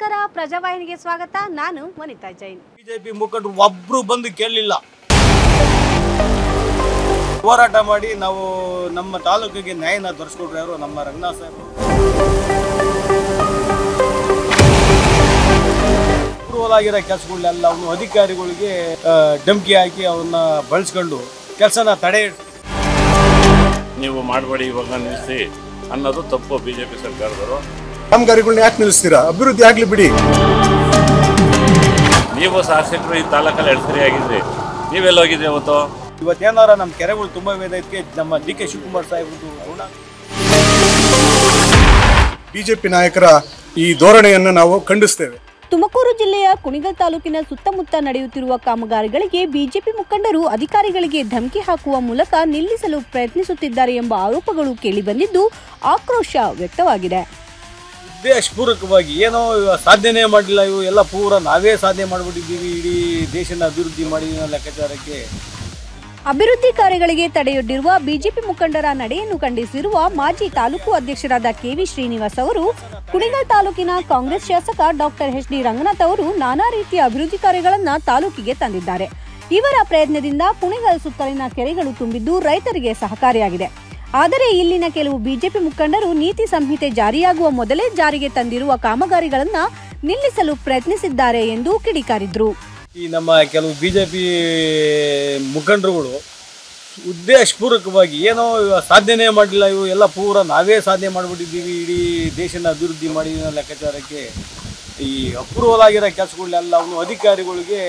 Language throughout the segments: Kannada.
ನಮಸ್ಕಾರ ಪ್ರಜಾವಾಹಿನಿಗೆ ಸ್ವಾಗತ ನಾನು ವನಿತಾ ಜೈನ್ ಬಿಜೆಪಿ ಮುಖಂಡರು ಒಬ್ರು ಬಂದು ಕೇಳಲಿಲ್ಲ ಹೋರಾಟ ಮಾಡಿ ನಾವು ನಮ್ಮ ತಾಲೂಕಿಗೆ ನ್ಯಾಯನ ದೊರಸ್ಕೊಟ್ರು ಯಾರು ನಮ್ಮ ರಂಗನಾಥ್ ಸಾಹೇಬರು ಅಪ್ರೂವಲ್ ಆಗಿರೋ ಕೆಲಸಗಳನ್ನೆಲ್ಲ ಅವನು ಅಧಿಕಾರಿಗಳಿಗೆ ಆ, ಧಮ್ಕಿ ಹಾಕಿ ಅವನ್ನ ಬಳಸ್ಕೊಂಡು ಕೆಲಸನ ತಡೆ ಇಟ್ಟು ನೀವು ಮಾಡಬೇಡಿ ಇವಾಗ ನಿಲ್ಲಿಸಿ ಅನ್ನೋದು ತಪ್ಪು ಬಿ ಜೆ ಪಿ ಸರ್ಕಾರದವರು ಕಾಮಗಾರಿಗಳನ್ನ ಯಾಕೆ ನಿಲ್ಲಿಸ್ತೀರಾ ಅಭಿವೃದ್ಧಿ ಆಗ್ಲಿ ಬಿಡಿ ನೀವು ಶಾಸಕರು ಈ ತಾಲೂಕಲ್ಲಿ ಎರಡು ಸರಿ ಆಗಿದ್ರಿ ನೀವೆಲ್ಲ ಹೋಗಿದ್ರಿ ಅವತ್ತು ಇವತ್ತೇನಾರ ನಮ್ಮ ಕೆರೆಗಳು ತುಂಬ ವೇದಕ್ಕೆ ನಮ್ಮ ಡಿ ಕೆ ಶಿವಕುಮಾರ್ ಸಾಹೇಬ್ರದ್ದು ಋಣ ಬಿಜೆಪಿ ನಾಯಕರ ಈ ಧೋರಣೆಯನ್ನು ನಾವು ಖಂಡಿಸ್ತೇವೆ ತುಮಕೂರು ಜಿಲ್ಲೆಯ ಕುಣಿಗಲ್ ತಾಲೂಕಿನ ಸುತ್ತಮುತ್ತ ನಡೆಯುತ್ತಿರುವ ಕಾಮಗಾರಿಗಳಿಗೆ ಬಿಜೆಪಿ ಮುಖಂಡರು ಅಧಿಕಾರಿಗಳಿಗೆ ಧಮಕಿ ಹಾಕುವ ಮೂಲಕ ನಿಲ್ಲಿಸಲು ಪ್ರಯತ್ನಿಸುತ್ತಿದ್ದಾರೆ ಎಂಬ ಆರೋಪಗಳು ಕೇಳಿಬಂದಿದ್ದು ಆಕ್ರೋಶ ವ್ಯಕ್ತವಾಗಿದೆ ಉದ್ದೇಶಪೂರ್ವಕವಾಗಿ ಏನೋ ಇವ ಸಾಧನೆ ಮಾಡಲಿಲ್ಲ ಇವು ಎಲ್ಲ ಪೂರ ನಾವೇ ಸಾಧನೆ ಮಾಡಿಬಿಟ್ಟಿದ್ದೀವಿ ಇಡೀ ದೇಶನ ಅಭಿವೃದ್ಧಿ ಮಾಡಿ ಅನ್ನೋ ಲೆಕ್ಕಾಚಾರಕ್ಕೆ ಅಭಿವೃದ್ಧಿ ಕಾರ್ಯಗಳಿಗೆ ತಡೆಯೊಡ್ಡಿರುವ ಬಿಜೆಪಿ ಮುಖಂಡರ ನಡೆಯನ್ನು ಖಂಡಿಸಿರುವ ಮಾಜಿ ತಾಲೂಕು ಅಧ್ಯಕ್ಷರಾದ ಕೆವಿ ಶ್ರೀನಿವಾಸ್ ಅವರು ಕುಣಿಗಲ್ ತಾಲೂಕಿನ ಕಾಂಗ್ರೆಸ್ ಶಾಸಕ ಡಾಕ್ಟರ್ ಎಚ್ ಡಿ ರಂಗನಾಥ್ ಅವರು ನಾನಾ ರೀತಿಯ ಅಭಿವೃದ್ಧಿ ಕಾರ್ಯಗಳನ್ನು ತಾಲೂಕಿಗೆ ತಂದಿದ್ದಾರೆ ಇವರ ಪ್ರಯತ್ನದಿಂದ ಕುಣಿಗಲ್ ಸುತ್ತಲಿನ ಕೆರೆಗಳು ತುಂಬಿದ್ದು ರೈತರಿಗೆ ಸಹಕಾರಿಯಾಗಿದೆ ಆದರೆ ಇಲ್ಲಿನ ಕೆಲವು ಬಿಜೆಪಿ ಮುಖಂಡರು ನೀತಿ ಸಂಹಿತೆ ಜಾರಿಯಾಗುವ ಮೊದಲೇ ಜಾರಿಗೆ ತಂದಿರುವ ಕಾಮಗಾರಿಗಳನ್ನು ನಿಲ್ಲಿಸಲು ಪ್ರಯತ್ನಿಸಿದ್ದಾರೆ ಎಂದು ಕಿಡಿಕಾರಿದ್ರು ಈ ನಮ್ಮ ಕೆಲವು ಬಿ ಜೆ ಪಿ ಮುಖಂಡರುಗಳು ಉದ್ದೇಶಪೂರ್ವಕವಾಗಿ ಏನೋ ಇವ ಸಾಧನೆ ಮಾಡಲಿಲ್ಲ ಇವು ಎಲ್ಲ ಪೂರ ನಾವೇ ಸಾಧನೆ ಮಾಡಿಬಿಟ್ಟಿದ್ದೀವಿ ಇಡೀ ದೇಶನ ಅಭಿವೃದ್ಧಿ ಮಾಡಿ ಅನ್ನೋ ಲೆಕ್ಕಾಚಾರಕ್ಕೆ ಈ ಅಪ್ರೂವಲ್ ಆಗಿರೋ ಕೆಲಸಗಳನ್ನೆಲ್ಲ ಅವನು ಅಧಿಕಾರಿಗಳಿಗೆ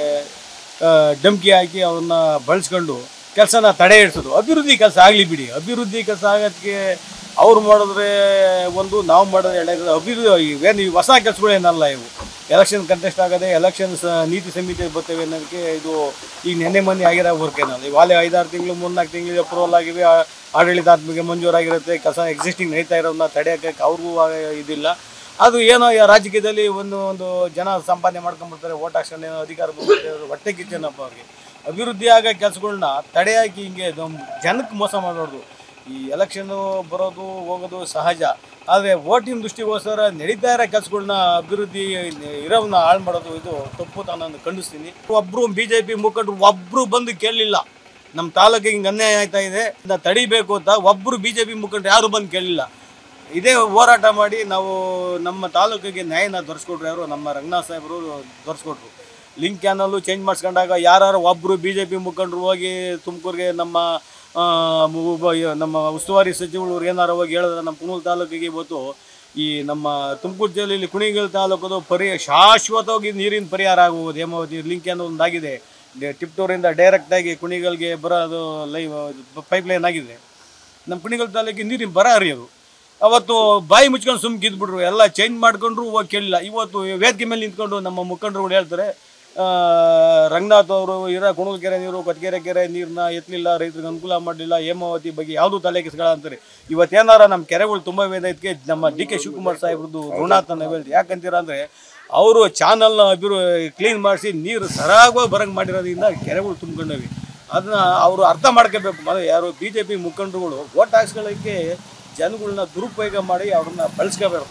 ಆ, ಧಮ್ಕಿ ಹಾಕಿ ಅವನ್ನ ಬಳಸ್ಕೊಂಡು ಕೆಲಸನ ತಡೆ ಇಡ್ಸೋದು ಅಭಿವೃದ್ಧಿ ಕೆಲಸ ಆಗಲಿ ಬಿಡಿ ಅಭಿವೃದ್ಧಿ ಕೆಲಸ ಆಗೋದಕ್ಕೆ ಅವ್ರು ಮಾಡಿದ್ರೆ ಒಂದು ನಾವು ಮಾಡೋದು ಎರಡಾಗಿದೆ ಅಭಿವೃದ್ಧಿ ಇವೇನು ಈ ಹೊಸ ಕೆಲಸಗಳೇನಲ್ಲ ಇವು ಎಲೆಕ್ಷನ್ ಕಂಟೆಸ್ಟ್ ಆಗದೆ ಎಲೆಕ್ಷನ್ ನೀತಿ ಸಂಹಿತೆ ಬರ್ತೇವೆ ಅನ್ನೋದಕ್ಕೆ ಇದು ಈಗ ನೆನ್ನೆ ಮೊನ್ನೆ ಆಗಿರೋ ವರ್ಕ್ ಏನಲ್ಲ ಇವಾಗಲೇ ಐದಾರು ತಿಂಗಳು ಮೂರ್ನಾಲ್ಕು ತಿಂಗಳು ಅಪ್ರೂವಲ್ ಆಗಿವೆ ಆ- ಆಡಳಿತಾತ್ಮಕ ಮಂಜೂರಾಗಿರುತ್ತೆ ಕೆಲಸ ಎಕ್ಸಿಸ್ಟಿಂಗ್ ನಡೀತಾ ಇರೋದನ್ನ ತಡೆಯೋಕ್ಕೆ ಅವ್ರಿಗೂ ಆ- ಇದಿಲ್ಲ ಅದು ಏನೋ ಈ ರಾಜಕೀಯದಲ್ಲಿ ಒಂದು ಒಂದು ಜನ ಸಂಪಾದನೆ ಮಾಡ್ಕೊಂಡ್ಬಿಡ್ತಾರೆ ಓಟ್ ಹಾಕ್ಸ್ಕೊಂಡು ಏನೋ ಅಧಿಕಾರ ಬಂದ್ಬಿಡ್ತಾರೆ, ಅದು ಹೊಟ್ಟೆ ಕಿಚ್ಚನಪ್ಪ ಅವ್ರಿಗೆ ಅಭಿವೃದ್ಧಿ ಆಗೋ ಕೆಲಸಗಳನ್ನ ತಡೆಯಾಕಿ ಹಿಂಗೆ ನಮ್ಮ ಜನಕ್ಕೆ ಮೋಸ ಮಾಡಬಾರ್ದು ಈ ಎಲೆಕ್ಷನ್ನು ಬರೋದು ಹೋಗೋದು ಸಹಜ ಆದರೆ ಓಟಿನ ದೃಷ್ಟಿಗೋಸ್ಕರ ನಡೀತಾ ಇರೋ ಕೆಲಸಗಳನ್ನ ಅಭಿವೃದ್ಧಿ ಇರೋವನ್ನ ಹಾಳು ಮಾಡೋದು ಇದು ತಪ್ಪು ಅಂತ ನಾನು ಖಂಡಿಸ್ತೀನಿ ಒಬ್ಬರು ಬಿ ಜೆ ಪಿ ಮುಖಂಡರು ಒಬ್ಬರು ಬಂದು ಕೇಳಲಿಲ್ಲ ನಮ್ಮ ತಾಲೂಕಿಗೆ ಹಿಂಗೆ ಅನ್ಯಾಯ ಆಯ್ತಾ ಇದೆ ಇದನ್ನ ತಡಿಬೇಕು ಅಂತ ಒಬ್ಬರು ಬಿ ಜೆ ಪಿ ಮುಖಂಡರು ಯಾರು ಬಂದು ಕೇಳಲಿಲ್ಲ ಇದೇ ಹೋರಾಟ ಮಾಡಿ ನಾವು ನಮ್ಮ ತಾಲೂಕಿಗೆ ನ್ಯಾಯನ ದೊರಸ್ಕೊಟ್ರು ಯಾರು ನಮ್ಮ ರಂಗನಾಥ್ ಸಾಹೇಬರು ದೊರಸ್ಕೊಟ್ರು ಲಿಂಕ್ ಚಾನಲ್ಲು ಚೇಂಜ್ ಮಾಡಿಸ್ಕೊಂಡಾಗ ಯಾರು ಒಬ್ಬರು ಬಿ ಜೆ ಪಿ ಮುಖಂಡರು ಹೋಗಿ ತುಮಕೂರಿಗೆ ನಮ್ಮ ಆ, ಒಬ್ಬ ನಮ್ಮ ಉಸ್ತುವಾರಿ ಸಚಿವರು ಏನಾರು ಹೋಗಿ ಹೇಳಿದ್ರೆ ನಮ್ಮ ಕುಣೂರು ತಾಲೂಕಿಗೆ ಇವತ್ತು ಈ ನಮ್ಮ ತುಮಕೂರು ಜಿಲ್ಲೆಯಲ್ಲಿ ಕುಣಿಗಲ್ ತಾಲೂಕದು ಪರಿ ಶಾಶ್ವತವಾಗಿ ನೀರಿನ ಪರಿಹಾರ ಆಗುವುದು ಹೇಮಾವತಿ ಲಿಂಕ್ ಅನ್ನೋ ಒಂದಾಗಿದೆ ಟಿಪ್ಟೂರಿಂದ ಡೈರೆಕ್ಟಾಗಿ ಕುಣಿಗಲ್ಗೆ ಬರೋದು ಲೈವ್ ಪೈಪ್ ಲೈನ್ ಆಗಿದೆ ನಮ್ಮ ಕುಣಿಗಲ್ ತಾಲೂಕಿಗೆ ನೀರಿನ ಬರ ಹರಿಯೋದು ಅವತ್ತು ಬಾಯಿ ಮುಚ್ಕೊಂಡು ಸುಮ್ಕೆ ಇದ್ಬಿಟ್ರು ಎಲ್ಲ ಚೇಂಜ್ ಮಾಡ್ಕೊಂಡ್ರು ಹೋಗಿ ಕೇಳಿಲ್ಲ ಇವತ್ತು ವೇದಿಕೆ ಮೇಲೆ ನಿಂತ್ಕೊಂಡು ನಮ್ಮ ಮುಖಂಡರುಗಳು ಹೇಳ್ತಾರೆ ಆ, ರಂಗನಾಥ್ ಅವರು ಇರೋ ಕುಣಲ್ಕೆರೆ ನೀರು ಕೊತ್ಗೆರೆ ಕೆರೆ ನೀರನ್ನ ಎತ್ತಲಿಲ್ಲ ರೈತರಿಗೆ ಅನುಕೂಲ ಮಾಡಲಿಲ್ಲ ಹೇಮಾವತಿ ಬಗ್ಗೆ ಯಾವುದೂ ತಲೆ ಕೆಸ್ಗಳ ಅಂತಾರೆ ಇವತ್ತೇನಾರ ನಮ್ಮ ಕೆರೆಗಳು ತುಂಬ ವೇದಕ್ಕೆ ನಮ್ಮ ಡಿ ಕೆ ಶಿವಕುಮಾರ್ ಸಾಹೇಬ್ರದ್ದು ಋಣಾತ್ ನಾವು ಹೇಳ್ತೀವಿ ಯಾಕಂತೀರ ಅಂದರೆ ಅವರು ಚಾನಲ್ನ ಅಭಿವೃ ಕ್ಲೀನ್ ಮಾಡಿಸಿ ನೀರು ಸರಾಗವಾಗಿ ಬರಂಗೆ ಮಾಡಿರೋದ್ರಿಂದ ಕೆರೆಗಳು ತುಂಬ್ಕೊಂಡವಿ ಅದನ್ನ ಅವರು ಅರ್ಥ ಮಾಡ್ಕೋಬೇಕು ಮೊದಲು ಯಾರು ಬಿ ಜೆ ಪಿ ಮುಖಂಡರುಗಳು ಓಟ್ ಹಾಕ್ಸ್ಕೊಳ್ಳೋಕ್ಕೆ ಜನಗಳನ್ನ ದುರುಪಯೋಗ ಮಾಡಿ ಅವ್ರನ್ನ ಬಳಸ್ಕೋಬೇಕು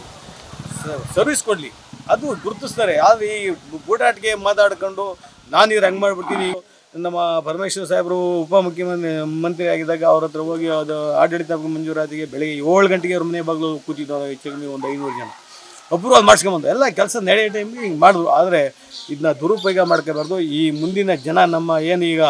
ಸರ್ವಿಸ್ ಕೊಡಲಿ ಅದು ಗುರುತಿಸ್ತಾರೆ ಆದರೆ ಈ ಗೂಡಾಟಿಗೆ ಮಾತಾಡ್ಕೊಂಡು ನಾನು ಇವ್ರು ಹಂಗೆ ಮಾಡಿಬಿಡ್ತೀನಿ ನಮ್ಮ ಪರಮೇಶ್ವರ ಸಾಹೇಬರು ಉಪಮುಖ್ಯಮಂತ್ರಿ ಮಂತ್ರಿ ಆಗಿದ್ದಾಗ ಅವ್ರ ಹತ್ರ ಹೋಗಿ ಅದು ಆಡಳಿತ ಮಂಜೂರಾತಿಗೆ ಬೆಳಿಗ್ಗೆ ಏಳು ಗಂಟೆಗೆ ಅವ್ರ ಮನೆ ಬಾಗಿಲು ಕೂತಿದ್ದವರು ಹೆಚ್ಚು ಕಮ್ಮಿ ಒಂದು ಐನೂರು ಜನ ಒಬ್ಬರು ಅದು ಮಾಡಿಸ್ಕೊಂಬಂದು ಎಲ್ಲ ಕೆಲಸ ನಡೆಯೋ ಟೈಮ್ಗೆ ಹಿಂಗೆ ಮಾಡಿದ್ರು ಆದರೆ ಇದನ್ನ ದುರುಪಯೋಗ ಮಾಡ್ಕೋಬಾರ್ದು ಈ ಮುಂದಿನ ಜನ ನಮ್ಮ ಏನು ಈಗ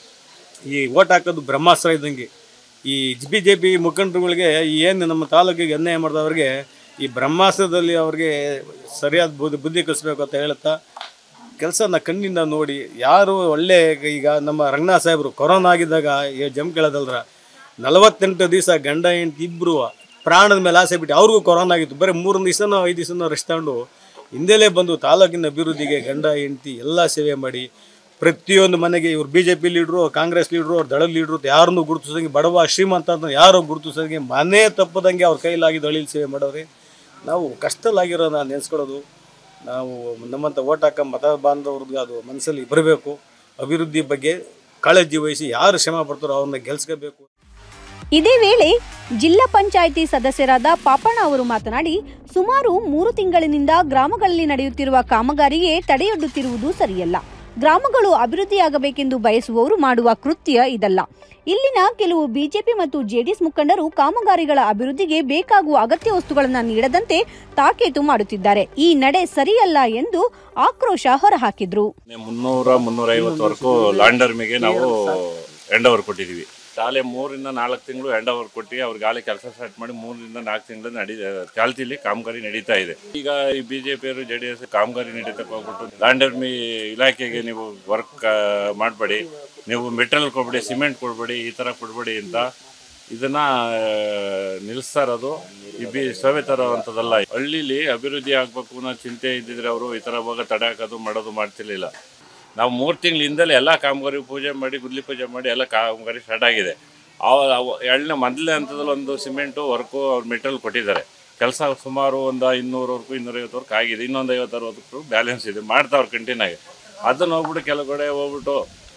ಈ ಓಟ್ ಹಾಕೋದು ಬ್ರಹ್ಮಾಸ್ತ್ರ ಇದ್ದಂಗೆ ಈ ಬಿ ಜೆ ಪಿ ಮುಖಂಡರುಗಳಿಗೆ ಏನು ನಮ್ಮ ತಾಲೂಕಿಗೆ ಅನ್ಯಾಯ ಮಾಡಿದವ್ರಿಗೆ ಈ ಬ್ರಹ್ಮಾಸ್ತ್ರದಲ್ಲಿ ಅವ್ರಿಗೆ ಸರಿಯಾದ ಬುದ್ಧಿ ಬುದ್ಧಿ ಕಲಿಸ್ಬೇಕು ಅಂತ ಹೇಳ್ತಾ ಕೆಲಸನ ಕಣ್ಣಿಂದ ನೋಡಿ ಯಾರು ಒಳ್ಳೆ ಈಗ ನಮ್ಮ ರಂಗನಾಥ್ ಸಾಹೇಬರು ಕೊರೋನಾ ಆಗಿದ್ದಾಗ ಏ ಜಮ್ ಕೇಳೋದಲ್ರ ನಲವತ್ತೆಂಟು ದಿವಸ ಗಂಡ ಹೆಂಡತಿ ಇಬ್ಬರು ಪ್ರಾಣದ ಮೇಲೆ ಆಸೆ ಬಿಟ್ಟು ಅವ್ರಿಗೂ ಕೊರೋನಾ ಆಗಿತ್ತು ಬರೀ ಮೂರು ದಿವಸನೋ ಐದು ದಿವಸನೋ ರೆಸ್ಟ್ ತಗೊಂಡು ಹಿಂದೆಲೇ ಬಂದು ತಾಲೂಕಿನ ಅಭಿವೃದ್ಧಿಗೆ ಗಂಡ ಹೆಂಡತಿ ಎಲ್ಲ ಸೇವೆ ಮಾಡಿ ಪ್ರತಿಯೊಂದು ಮನೆಗೆ ಇವ್ರು B J P leaders Congress leaders ಅವ್ರ ದಳದ ಲೀಡ್ರು ಯಾರನ್ನೂ ಗುರುತಿಸೋದಂಗೆ ಬಡವ ಶ್ರೀಮಂತ ಅಂತ ಯಾರು ಗುರುತಿಸೋದಂಗೆ ಮನೆ ತಪ್ಪದಂಗೆ ಅವ್ರ ಕೈಲಾಗಿದ್ದು ಅಳಿಲ್ ಸೇವೆ ಮಾಡೋರೆ ನಾವು ಕಷ್ಟದಲ್ಲಾಗಿರೋ ನಾನು ನೆನೆಸ್ಕೊಳ್ಳೋದು ನಾವು ನಮ್ಮಂಥ ಓಟ್ ಹಾಕೋ ಮತ ಬಾಂಧವ್ರಿಗೆ ಅದು ಮನಸ್ಸಲ್ಲಿ ಬರಬೇಕು ಅಭಿವೃದ್ಧಿ ಬಗ್ಗೆ ಕಾಳಜಿ ವಹಿಸಿ ಯಾರು ಶ್ರಮ ಪಡ್ತಾರೋ ಅವ್ರನ್ನ ಗೆಲ್ಸ್ಕೋಬೇಕು ಇದೇ ವೇಳೆ ಜಿಲ್ಲಾ ಪಂಚಾಯಿತಿ ಸದಸ್ಯರಾದ ಪಾಪಣ್ಣ ಅವರು ಮಾತನಾಡಿ ಸುಮಾರು ಮೂರು ತಿಂಗಳಿನಿಂದ ಗ್ರಾಮಗಳಲ್ಲಿ ನಡೆಯುತ್ತಿರುವ ಕಾಮಗಾರಿಗೆ ತಡೆಯೊಡ್ಡುತ್ತಿರುವುದು ಸರಿಯಲ್ಲ ಗ್ರಾಮಗಳು ಅಭಿವೃದ್ಧಿಯಾಗಬೇಕೆಂದು ಬಯಸುವವರು ಮಾಡುವ ಕೃತ್ಯ ಇದಲ್ಲ ಇಲ್ಲಿನ ಕೆಲವು ಬಿಜೆಪಿ ಮತ್ತು ಜೆಡಿಎಸ್ ಮುಖಂಡರು ಕಾಮಗಾರಿಗಳ ಅಭಿವೃದ್ಧಿಗೆ ಬೇಕಾಗುವ ಅಗತ್ಯ ವಸ್ತುಗಳನ್ನು ನೀಡದಂತೆ ತಾಕೀತು ಮಾಡುತ್ತಿದ್ದಾರೆ ಈ ನಡೆ ಸರಿಯಲ್ಲ ಎಂದು ಆಕ್ರೋಶ ಹೊರಹಾಕಿದ್ರು ಮುನ್ನೂರ ಮುನ್ನೂರೈವತ್ತವರೆಗೂ ಲಾಂಡರ್ಮಿಗೆ ನಾವು ಎಂಡ್ ಓವರ್ ಕೊಟ್ಟಿದ್ದೀವಿ ಶಾಲೆ ಮೂರಿಂದ ನಾಲ್ಕು ತಿಂಗಳು ಎಂಡ್ ಓವರ್ ಕೊಟ್ಟು ಅವ್ರಿಗೆ ಗಾಲಿ ಕೆಲಸ ಸ್ಟಾರ್ಟ್ ಮಾಡಿ ಮೂರರಿಂದ ನಾಲ್ಕು ತಿಂಗಳು ನಡಿ ಚಾಲ್ತಿಲಿ ಕಾಮಗಾರಿ ನಡೀತಾ ಇದೆ ಈಗ ಈ ಬಿ ಜೆ ಪಿಯವರು ಜೆ ಡಿ ಎಸ್ ಕಾಮಗಾರಿ ನಡೀತಕ್ಕೆ ಹೋಗ್ಬಿಟ್ಟು ಲಾಂಡರ್ಮಿ ಇಲಾಖೆಗೆ ನೀವು ವರ್ಕ್ ಮಾಡಬೇಡಿ ನೀವು ಮೆಟೀರಿಯಲ್ ಕೊಡಬೇಡಿ ಸಿಮೆಂಟ್ ಕೊಡಬೇಡಿ ಈ ಥರ ಕೊಡಬೇಡಿ ಅಂತ ಇದನ್ನ ಆ, ನಿಲ್ಲಿಸ್ತಾ ಇರೋದು ಈ ಬಿ ಸೇವೆ ತರುವಂಥದ್ದಲ್ಲ ಹಳ್ಳಿಲಿ ಅಭಿವೃದ್ಧಿ ಆಗಬೇಕು ಅನ್ನೋ ಚಿಂತೆ ಇದ್ದಿದ್ರೆ ಅವರು ಈ ಥರ ಹೋಗ ತಡೆ ಹಾಕೋದು ಮಾಡೋದು ಮಾಡ್ತಿರ್ಲಿಲ್ಲ ನಾವು ಮೂರು ತಿಂಗಳ ಹಿಂದಲೇ ಎಲ್ಲ ಕಾಮಗಾರಿ ಪೂಜೆ ಮಾಡಿ ಗುದ್ಲಿ ಪೂಜೆ ಮಾಡಿ ಎಲ್ಲ ಕಾಮಗಾರಿ ಸ್ಟಾರ್ಟ್ ಆಗಿದೆ ಎರಡನೇ ಮೊದಲನೇ ಹಂತದಲ್ಲಿ ಒಂದು ಸಿಮೆಂಟು ವರ್ಕು ಅವ್ರು ಮೆಟೀರಿಯಲ್ ಕೊಟ್ಟಿದ್ದಾರೆ ಕೆಲಸ ಸುಮಾರು ಒಂದು ಇನ್ನೂರವರೆಗೂ ಇನ್ನೂರೈವತ್ತವರೆಗೂ ಆಗಿದೆ ಇನ್ನೊಂದು ಐವತ್ತು ಅರವತ್ತು ಬ್ಯಾಲೆನ್ಸ್ ಇದೆ ಮಾಡ್ತಾವ್ರು ಕಂಟಿನ್ಯೂ ಆಗಿ ಅದನ್ನು ಹೋಗ್ಬಿಟ್ಟು ಕೆಲವು ಕಡೆ ಹೋಗ್ಬಿಟ್ಟು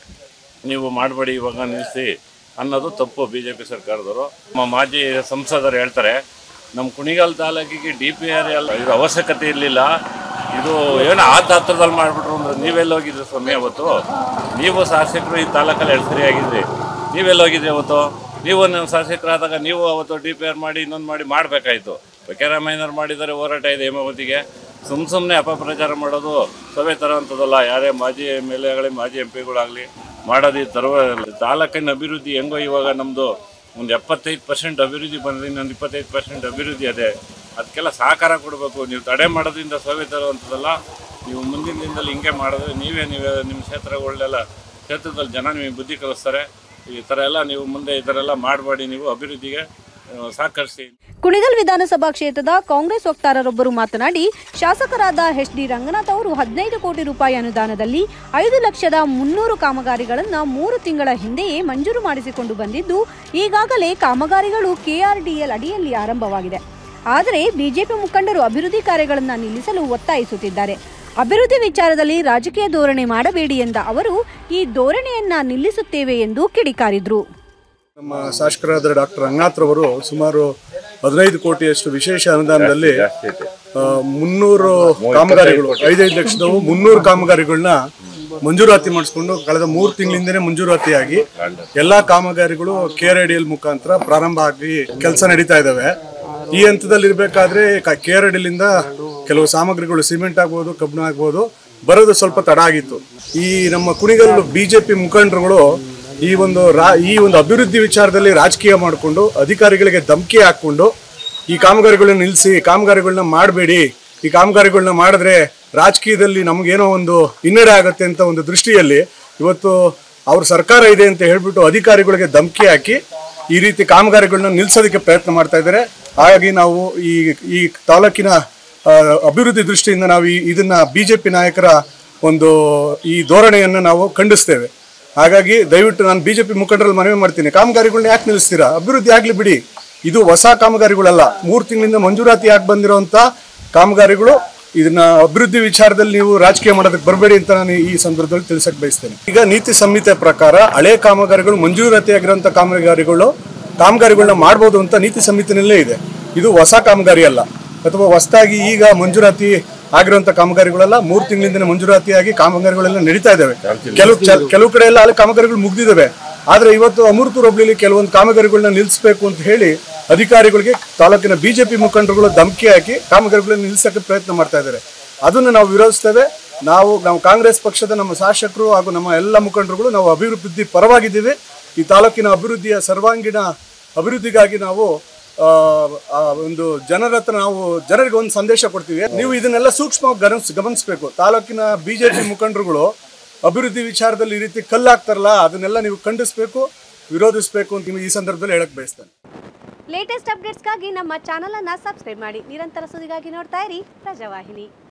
ನೀವು ಮಾಡಬೇಡಿ ಇವಾಗ ನಿಲ್ಲಿಸಿ ಅನ್ನೋದು ತಪ್ಪು ಬಿ ಜೆ ಪಿ ಸರ್ಕಾರದವರು ನಮ್ಮ ಮಾಜಿ ಸಂಸದರು ಹೇಳ್ತಾರೆ ನಮ್ಮ ಕುಣಿಗಲ್ ತಾಲೂಕಿಗೆ ಡಿ ಪಿ ಆರ್ ಎಲ್ಲ ಇದು ಅವಶ್ಯಕತೆ ಇರಲಿಲ್ಲ ಇದು ಏನೋ ಆದ ಹತ್ರದಲ್ಲಿ ಮಾಡಿಬಿಟ್ರು ಅಂದ್ರೆ ನೀವೆಲ್ಲ ಹೋಗಿದ್ರಿ ಸ್ವಾಮಿ ಅವತ್ತು ನೀವು ಶಾಸಕರು ಈ ತಾಲೂಕಲ್ಲಿ ಎರಡು ಸರಿ ಆಗಿದ್ರಿ ನೀವೆಲ್ಲ ಹೋಗಿದ್ರಿ ಅವತ್ತು ನೀವು ನಮ್ಮ ಶಾಸಕರಾದಾಗ ನೀವು ಅವತ್ತು ಡಿ ಪಿ ಆರ್ ಮಾಡಿ ಇನ್ನೊಂದು ಮಾಡಿ ಮಾಡಬೇಕಾಯ್ತು ವೆಂಕಯ್ಯರಾಮಯ್ಯನವ್ರು ಮಾಡಿದ್ದಾರೆ ಹೋರಾಟ ಇದೆ ಹೇಮಾವತಿಗೆ ಸುಮ್ಮ ಸುಮ್ಮನೆ ಅಪಪ್ರಚಾರ ಮಾಡೋದು ಸಭೆ ತರೋಂಥದ್ದಲ್ಲ ಯಾರೇ ಮಾಜಿ ಎಮ್ ಎಲ್ ಎಗಳೇ ಮಾಜಿ ಎಂ ಪಿಗಳಾಗಲಿ ಮಾಡೋದು ಈ ತರುವ ತಾಲೂಕಿನ ಅಭಿವೃದ್ಧಿ ಹೆಂಗೋ ಇವಾಗ ನಮ್ಮದು ಒಂದು ಎಪ್ಪತ್ತೈದು ಪರ್ಸೆಂಟ್ ಅಭಿವೃದ್ಧಿ ಬಂದರೆ ಇನ್ನೊಂದು ಇಪ್ಪತ್ತೈದು ಪರ್ಸೆಂಟ್ ಅಭಿವೃದ್ಧಿ ಅದೇ ಅದಕ್ಕೆಲ್ಲ ಸಹಕಾರ ಕೊಡಬೇಕು ನೀವು ತಡೆ ಮಾಡೋದ್ರಿಂದ ಸಭೆ ತರುವಂಥದ್ದಲ್ಲ ನೀವು ಮುಂದಿನ ದಿನದಲ್ಲಿ ಹಿಂಗೆ ಮಾಡಿದ್ರೆ ನೀವೇ ನೀವೇ ನಿಮ್ಮ ಕ್ಷೇತ್ರಗಳನ್ನೆಲ್ಲ ಕ್ಷೇತ್ರದಲ್ಲಿ ಜನ ನಿಮಗೆ ಬುದ್ಧಿ ಕಲಿಸ್ತಾರೆ ಈ ಥರ ಎಲ್ಲ ನೀವು ಮುಂದೆ ಈ ಥರ ಎಲ್ಲ ಮಾಡಬೇಡಿ ನೀವು ಅಭಿವೃದ್ಧಿಗೆ ಆ, ಸಹಕರಿಸಿ ಕುಣಿಗಲ್ ವಿಧಾನಸಭಾ ಕ್ಷೇತ್ರದ ಕಾಂಗ್ರೆಸ್ ವಕ್ತಾರರೊಬ್ಬರು ಮಾತನಾಡಿ ಶಾಸಕರಾದ ಎಚ್ ಡಿ ರಂಗನಾಥ್ ಅವರು ಹದಿನೈದು ಕೋಟಿ ರೂಪಾಯಿ ಅನುದಾನದಲ್ಲಿ ಐದು ಲಕ್ಷದ ಮುನ್ನೂರು ಕಾಮಗಾರಿಗಳನ್ನು ಮೂರು ತಿಂಗಳ ಹಿಂದೆಯೇ ಮಂಜೂರು ಮಾಡಿಸಿಕೊಂಡು ಬಂದಿದ್ದು ಈಗಾಗಲೇ ಕಾಮಗಾರಿಗಳು ಕೆಆರ್ಡಿಎಲ್ ಅಡಿಯಲ್ಲಿ ಆರಂಭವಾಗಿದೆ ಆದರೆ ಬಿಜೆಪಿ ಮುಖಂಡರು ಅಭಿವೃದ್ಧಿ ಕಾರ್ಯಗಳನ್ನು ನಿಲ್ಲಿಸಲು ಒತ್ತಾಯಿಸುತ್ತಿದ್ದಾರೆ ಅಭಿವೃದ್ಧಿ ವಿಚಾರದಲ್ಲಿ ರಾಜಕೀಯ ಧೋರಣೆ ಮಾಡಬೇಡಿ ಎಂದ ಅವರು ಈ ಧೋರಣೆಯನ್ನ ನಿಲ್ಲಿಸುತ್ತೇವೆ ಎಂದು ಕಿಡಿಕಾರಿದ್ರು ನಮ್ಮ ಶಾಸಕರಾದ ಡಾಕ್ಟರ್ ರಂಗನಾಥ್ರವರು ಸುಮಾರು ಹದಿನೈದು ಕೋಟಿಯಷ್ಟು ವಿಶೇಷ ಅನುದಾನದಲ್ಲಿ ಆ, ಮುನ್ನೂರು ಕಾಮಗಾರಿಗಳು ಐದೈದು ಲಕ್ಷದವು ಮುನ್ನೂರು ಕಾಮಗಾರಿಗಳನ್ನ ಮಂಜೂರಾತಿ ಮಾಡಿಸ್ಕೊಂಡು ಕಳೆದ ಮೂರು ತಿಂಗಳಿಂದನೇ ಮಂಜೂರಾತಿಯಾಗಿ ಎಲ್ಲಾ ಕಾಮಗಾರಿಗಳು ಕೆ ಆರ್ ಎಲ್ ಮುಖಾಂತರ ಪ್ರಾರಂಭ ಆಗಿ ಕೆಲಸ ನಡೀತಾ ಇದಾವೆ ಈ ಹಂತದಲ್ಲಿ ಇರಬೇಕಾದ್ರೆ ಕೆ ಆರ್ ಇಂದ ಕೆಲವು ಸಾಮಗ್ರಿಗಳು ಸಿಮೆಂಟ್ ಆಗ್ಬೋದು ಕಬ್ಬಿಣ ಆಗ್ಬೋದು ಬರೋದು ಸ್ವಲ್ಪ ತಡ ಆಗಿತ್ತು ಈ ನಮ್ಮ ಕುಣಿಗಲ್ ಬಿಜೆಪಿ ಮುಖಂಡರುಗಳು ಈ ಒಂದು ರಾ ಈ ಒಂದು ಅಭಿವೃದ್ಧಿ ವಿಚಾರದಲ್ಲಿ ರಾಜಕೀಯ ಮಾಡಿಕೊಂಡು ಅಧಿಕಾರಿಗಳಿಗೆ ಧಮಕಿ ಹಾಕೊಂಡು ಈ ಕಾಮಗಾರಿಗಳನ್ನ ನಿಲ್ಲಿಸಿ ಕಾಮಗಾರಿಗಳನ್ನ ಮಾಡಬೇಡಿ ಈ ಕಾಮಗಾರಿಗಳನ್ನ ಮಾಡಿದ್ರೆ ರಾಜಕೀಯದಲ್ಲಿ ನಮಗೇನೋ ಒಂದು ಹಿನ್ನಡೆ ಆಗುತ್ತೆ ಅಂತ ಒಂದು ದೃಷ್ಟಿಯಲ್ಲಿ ಇವತ್ತು ಅವ್ರ ಸರ್ಕಾರ ಇದೆ ಅಂತ ಹೇಳ್ಬಿಟ್ಟು ಅಧಿಕಾರಿಗಳಿಗೆ ಧಮಕಿ ಹಾಕಿ ಈ ರೀತಿ ಕಾಮಗಾರಿಗಳನ್ನ ನಿಲ್ಲಿಸೋದಕ್ಕೆ ಪ್ರಯತ್ನ ಮಾಡ್ತಾ ಇದ್ದಾರೆ ಹಾಗಾಗಿ ನಾವು ಈ ಈ ತಾಲೂಕಿನ ಆ, ಅಭಿವೃದ್ಧಿ ದೃಷ್ಟಿಯಿಂದ ನಾವು ಈ ಇದನ್ನ ಬಿಜೆಪಿ ನಾಯಕರ ಒಂದು ಈ ಧೋರಣೆಯನ್ನು ನಾವು ಖಂಡಿಸ್ತೇವೆ ಹಾಗಾಗಿ ದಯವಿಟ್ಟು ನಾನು ಬಿಜೆಪಿ ಮುಖಂಡರಲ್ಲಿ ಮನವಿ ಮಾಡ್ತೀನಿ ಕಾಮಗಾರಿಗಳನ್ನ ಯಾಕೆ ನಿಲ್ಲಿಸ್ತೀರಾ ಅಭಿವೃದ್ಧಿ ಆಗ್ಲಿ ಬಿಡಿ ಇದು ಹೊಸ ಕಾಮಗಾರಿಗಳಲ್ಲ ಮೂರು ತಿಂಗಳಿಂದ ಮಂಜೂರಾತಿ ಆಗಿ ಬಂದಿರುವಂತ ಕಾಮಗಾರಿಗಳು ಇದನ್ನ ಅಭಿವೃದ್ಧಿ ವಿಚಾರದಲ್ಲಿ ನೀವು ರಾಜಕೀಯ ಮಾಡೋದಕ್ಕೆ ಬರಬೇಡಿ ಅಂತ ನಾನು ಈ ಸಂದರ್ಭದಲ್ಲಿ ತಿಳಿಸಕ್ ಬಯಸ್ತೇನೆ ಈಗ ನೀತಿ ಸಂಹಿತೆ ಪ್ರಕಾರ ಹಳೆ ಕಾಮಗಾರಿಗಳು ಮಂಜೂರಾತಿ ಆಗಿರುವಂತ ಕಾಮಗಾರಿಗಳು ಕಾಮಗಾರಿಗಳನ್ನ ಮಾಡ್ಬೋದು ಅಂತ ನೀತಿ ಸಂಹಿತೆನಲ್ಲೇ ಇದೆ ಇದು ಹೊಸ ಕಾಮಗಾರಿ ಅಲ್ಲ ಅಥವಾ ಹೊಸದಾಗಿ ಈಗ ಮಂಜೂರಾತಿ ಆಗಿರುವಂತ ಕಾಮಗಾರಿಗಳೆಲ್ಲ ಮೂರು ತಿಂಗಳಿಂದನೇ ಮಂಜೂರಾತಿಯಾಗಿ ಕಾಮಗಾರಿಗಳೆಲ್ಲ ನಡೀತಾ ಇದಾವೆ ಕೆಲವು ಚ- ಕೆಲವು ಕಡೆ ಎಲ್ಲ ಅಲ್ಲಿ ಕಾಮಗಾರಿಗಳು ಮುಗ್ದಿದ್ದಾವೆ ಆದ್ರೆ ಇವತ್ತು ಅಮೃತೂರ್ ಹೋಬಳಿಲಿ ಕೆಲವೊಂದು ಕಾಮಗಾರಿಗಳನ್ನ ನಿಲ್ಲಿಸಬೇಕು ಅಂತ ಹೇಳಿ ಅಧಿಕಾರಿಗಳಿಗೆ ತಾಲೂಕಿನ ಬಿಜೆಪಿ ಮುಖಂಡರುಗಳು ಧಮಕಿ ಹಾಕಿ ಕಾಮಗಾರಿಗಳನ್ನ ನಿಲ್ಲಿಸಕ್ಕೆ ಪ್ರಯತ್ನ ಮಾಡ್ತಾ ಇದ್ದಾರೆ ಅದನ್ನು ನಾವು ವಿರೋಧಿಸ್ತೇವೆ ನಾವು ನಾವು ಕಾಂಗ್ರೆಸ್ ಪಕ್ಷದ ನಮ್ಮ ಶಾಸಕರು ಹಾಗೂ ನಮ್ಮ ಎಲ್ಲ ಮುಖಂಡರುಗಳು ನಾವು ಅಭಿವೃದ್ಧಿ ಪರವಾಗಿದ್ದೀವಿ ಈ ತಾಲೂಕಿನ ಅಭಿವೃದ್ಧಿಯ ಸರ್ವಾಂಗೀಣ ಅಭಿವೃದ್ಧಿಗಾಗಿ ನಾವು ಆ, ಆ ಒಂದು ಜನರ ಹತ್ರ ನಾವು ಜನರಿಗೆ ಒಂದು ಸಂದೇಶ ಕೊಡ್ತೀವಿ ನೀವು ಇದನ್ನೆಲ್ಲ ಸೂಕ್ಷ್ಮವಾಗಿ ಗಮನಿಸ್ ಗಮನಿಸಬೇಕು ತಾಲೂಕಿನ ಬಿಜೆಪಿ ಮುಖಂಡರುಗಳು ಅಭಿವೃದ್ಧಿ ವಿಚಾರದಲ್ಲಿ ಈ ರೀತಿ ಕಲ್ಲಾಗ್ತಾರಲ್ಲ ಅದನ್ನೆಲ್ಲ ನೀವು ಖಂಡಿಸಬೇಕು ವಿರೋಧಿಸಬೇಕು ಅಂತ ನಿಮಗೆ ಈ ಸಂದರ್ಭದಲ್ಲಿ ಹೇಳಕ್ ಬಯಸ್ತೇನೆ ಲೇಟೆಸ್ಟ್ ಅಪ್ಡೇಟ್ಸ್ಗಾಗಿ ನಮ್ಮ ಚಾನಲ್ ಅನ್ನ ಸಬ್ಸ್ಕ್ರೈಬ್ ಮಾಡಿ ನಿರಂತರ ಸುದ್ದಿಗಾಗಿ ನೋಡ್ತಾ ಇರಿ ಪ್ರಜಾವಾಹಿನಿ